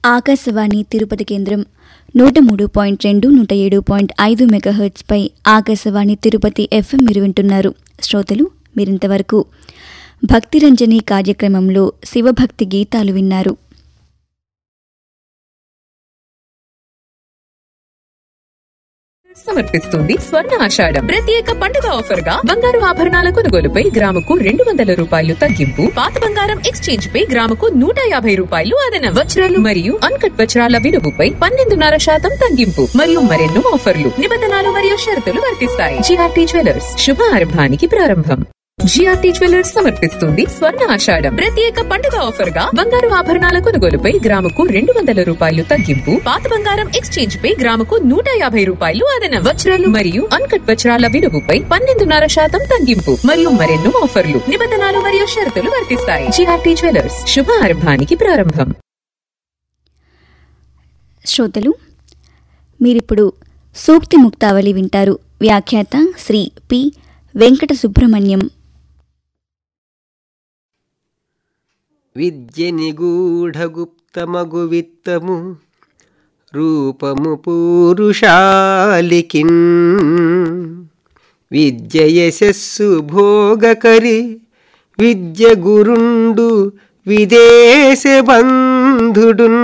ఆకాశవాణి తిరుపతి కేంద్రం నూట మూడు పాయింట్ రెండు నూట ఏడు పాయింట్ ఐదు మెగాహెర్ట్స్పై ఆకాశవాణి తిరుపతి ఎఫ్ఎం మీరు వింటున్నారు శ్రోతలు మీరింతవరకు భక్తిరంజని కార్యక్రమంలో శివభక్తి గీతాలు విన్నారు సమర్పిస్తుంది స్వర్ణ ఆషాఢం ప్రత్యేక పండుగ ఆఫర్ గా బంగారు ఆభరణాల కొనుగోలుపై గ్రాముకు రెండు వందల రూపాయలు తగ్గింపు పాత బంగారం ఎక్స్చేంజ్ పై గ్రాముకు నూట యాభై రూపాయలు అదన వజ్రాలు మరియు అన్కట్ వజ్రాల విలువపై పన్నెండున్నర శాతం తగ్గింపు మరియు మరెన్నో ఆఫర్లు నిబంధనలు మరియు షరతులు వర్తిస్తాయి జిఆర్టీ జ్యువెలర్స్ శుభ ఆరంభానికి ప్రారంభం జిఆర్టీ జ్యువెలర్స్ సమర్పిస్తుంది స్వర్ణ ఆషాఢం ప్రత్యేక పండుగ ఆఫర్ గా బంగారు ఆభరణాల కొనుగోలుపై గ్రాముకు రెండు వందల రూపాయలు తగ్గింపు పాత బంగారం ఎక్స్చేంజ్ పై గ్రాముకు నూట యాభై రూపాయలు అదన వజ్రాలు మరియు అన్కట్ వజ్రాల విలువపై పన్నెండున్నర శాతం తగ్గింపు మరియు మరెన్నో ఆఫర్లు నిబంధనలు మరియు షరతులు వర్తిస్తాయి జిఆర్టీ జ్యువెలర్స్ శుభ ఆరంభానికి ప్రారంభం శ్రోతలు మీరిప్పుడు సూక్తి ముక్తావళి వింటారు వ్యాఖ్యాత శ్రీ పి వెంకట సుబ్రహ్మణ్యం విద్య నిగూఢగుప్తమగు విత్తము రూపము పూరుషాలికిన్ విద్య యశస్సు భోగకరి విద్య గురుండు విదేశ బంధుడున్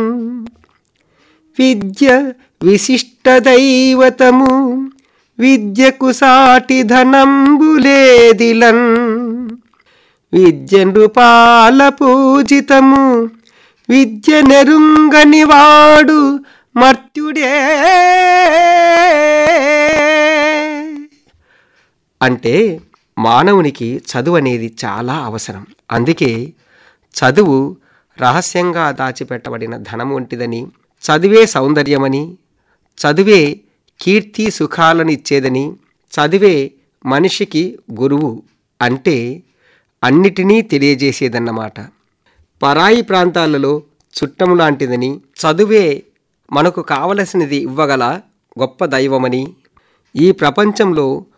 విద్య విశిష్ట దైవతము విద్యకు సాటి ధనంబులేదిలన్ విద్య నృపాల పూజితము విద్య నెరుంగని వాడు మర్త్యుడే అంటే మానవునికి చదువు అనేది చాలా అవసరం అందుకే చదువు రహస్యంగా దాచిపెట్టబడిన ధనం వంటిదని చదివే సౌందర్యమని చదివే కీర్తి సుఖాలను ఇచ్చేదని చదివే మనిషికి గురువు అంటే అన్నిటినీ తెలియజేసేదన్నమాట పరాయి ప్రాంతాలలో చుట్టము లాంటిదని చదువే మనకు కావలసినది ఇవ్వగల గొప్ప దైవమని ఈ ప్రపంచంలో